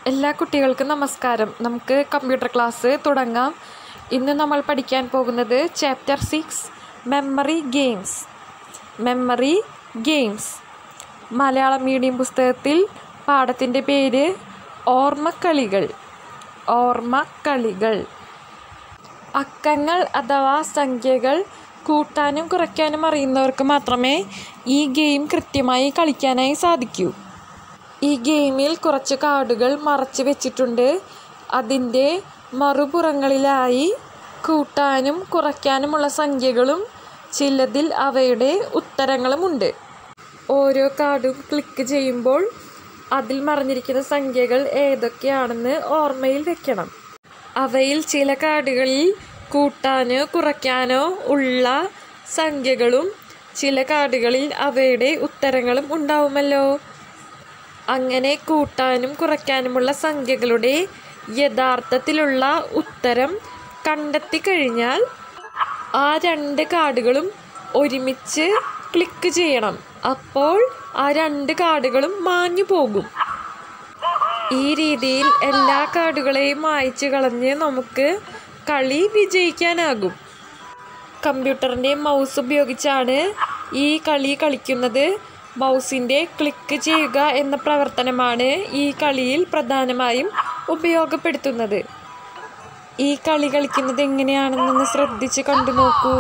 എല്ലാ കുട്ടികൾക്കും നമസ്കാരം നമുക്ക് കമ്പ്യൂട്ടർ ക്ലാസ് തുടങ്ങാം ഇന്ന് നമ്മൾ പഠിക്കാൻ പോകുന്നത് chapter six memory games memory games Malayalam medium പുസ്തകത്തിൽ പാഠത്തിൻ്റെ പേര് ഓർമ്മക്കളികൾ ഓർമ്മക്കളികൾ അക്കങ്ങൾ അഥവാ സംഖ്യകൾ കൂട്ടാനും കുറയ്ക്കാനും അറിയുന്നവർക്ക് മാത്രമേ ഈ ഗെയിം കൃത്യമായി കളിക്കാനായി സാധിക്കൂ ഈ ഗെയിമിൽ കുറച്ച് കാർഡുകൾ മറച്ച് വെച്ചിട്ടുണ്ട് അതിൻ്റെ മറുപുറങ്ങളിലായി കൂട്ടാനും കുറയ്ക്കാനുമുള്ള സംഖ്യകളും ചിലതിൽ അവയുടെ ഉത്തരങ്ങളുമുണ്ട് ഓരോ കാർഡും ക്ലിക്ക് ചെയ്യുമ്പോൾ അതിൽ മറഞ്ഞിരിക്കുന്ന സംഖ്യകൾ ഏതൊക്കെയാണെന്ന് ഓർമ്മയിൽ വെക്കണം അവയിൽ ചില കാർഡുകളിൽ കൂട്ടാനോ കുറയ്ക്കാനോ ഉള്ള സംഖ്യകളും ചില കാർഡുകളിൽ അവയുടെ ഉത്തരങ്ങളും ഉണ്ടാവുമല്ലോ അങ്ങനെ കൂട്ടാനും കുറയ്ക്കാനുമുള്ള സംഖ്യകളുടെ യഥാർത്ഥത്തിലുള്ള ഉത്തരം കണ്ടെത്തി കഴിഞ്ഞാൽ ആ രണ്ട് കാർഡുകളും ഒരുമിച്ച് ക്ലിക്ക് ചെയ്യണം അപ്പോൾ ആ രണ്ട് കാർഡുകളും മാഞ്ഞു പോകും ഈ രീതിയിൽ എല്ലാ കാർഡുകളെയും മായ്ച്ചു കളഞ്ഞ് നമുക്ക് കളി വിജയിക്കാനാകും കമ്പ്യൂട്ടറിൻ്റെ മൗസ് ഉപയോഗിച്ചാണ് ഈ കളി കളിക്കുന്നത് മൗസിൻ്റെ ക്ലിക്ക് ചെയ്യുക എന്ന പ്രവർത്തനമാണ് ഈ കളിയിൽ പ്രധാനമായും ഉപയോഗപ്പെടുത്തുന്നത് ഈ കളി കളിക്കുന്നത് എങ്ങനെയാണെന്നൊന്ന് ശ്രദ്ധിച്ച് കണ്ടു നോക്കൂ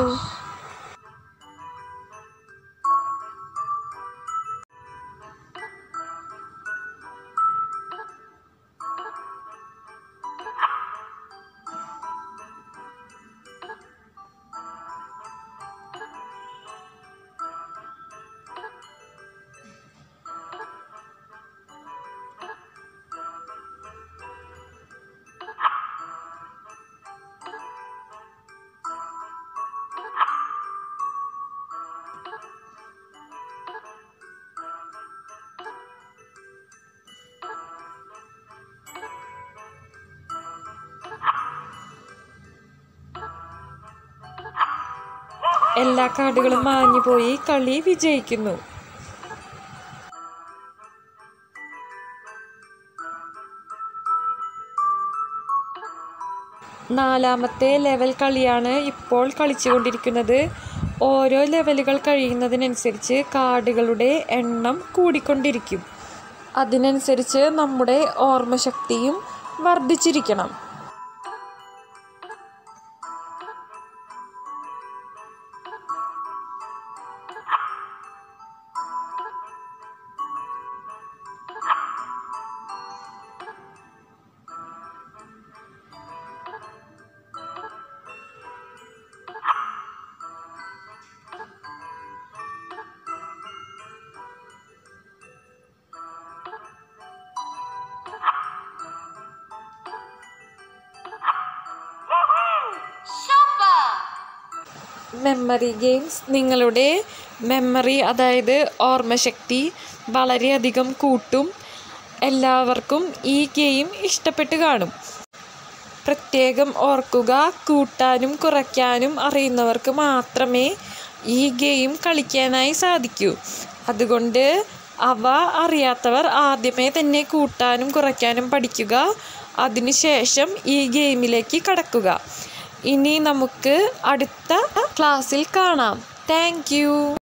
എല്ലാ കാർഡുകളും മാഞ്ഞു പോയി കളി വിജയിക്കുന്നു നാലാമത്തെ ലെവൽ കളിയാണ് ഇപ്പോൾ കളിച്ചുകൊണ്ടിരിക്കുന്നത് ഓരോ ലെവലുകൾ കഴിയുന്നതിനനുസരിച്ച് കാർഡുകളുടെ എണ്ണം കൂടിക്കൊണ്ടിരിക്കും അതിനനുസരിച്ച് നമ്മുടെ ഓർമ്മശക്തിയും വർദ്ധിച്ചിരിക്കണം മെമ്മറി ഗെയിംസ് നിങ്ങളുടെ മെമ്മറി അതായത് ഓർമ്മശക്തി വളരെയധികം കൂട്ടും എല്ലാവർക്കും ഈ ഗെയിം ഇഷ്ടപ്പെട്ട് കാണും പ്രത്യേകം ഓർക്കുക കൂട്ടാനും കുറയ്ക്കാനും അറിയുന്നവർക്ക് മാത്രമേ ഈ ഗെയിം കളിക്കാനായി സാധിക്കൂ അതുകൊണ്ട് അവ അറിയാത്തവർ ആദ്യമേ തന്നെ കൂട്ടാനും കുറയ്ക്കാനും പഠിക്കുക അതിനുശേഷം ഈ ഗെയിമിലേക്ക് കടക്കുക ഇനി നമുക്ക് അടുത്ത ക്ലാസ്സിൽ കാണാം താങ്ക്